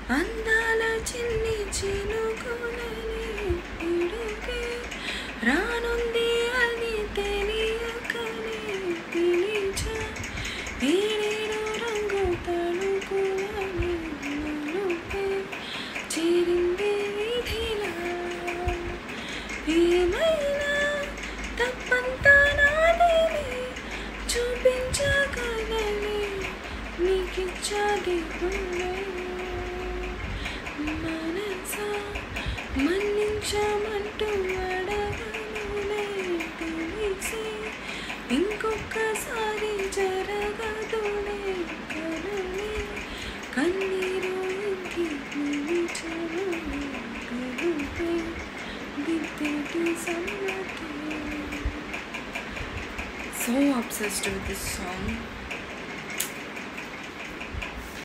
అందాల చిన్ని చినుకులని పిడుగే రానుంది అని తెలియకనే పిలిచా ఏడేడు రంగు తణుకులని నలుపే చేరింది విధిలా ఏమైనా తప్పంతా నాదేనే చూపించగలనే నీకిచ్చాది గుండె మనసా మన్నించమంటూ అడగనులే తెలిసి ఇంకొకసారి జరగదులే కనులే కన్నీరు ఇంకి నిలిచనులే కలుపే దిద్దటి సమ్మతి so obsessed with this song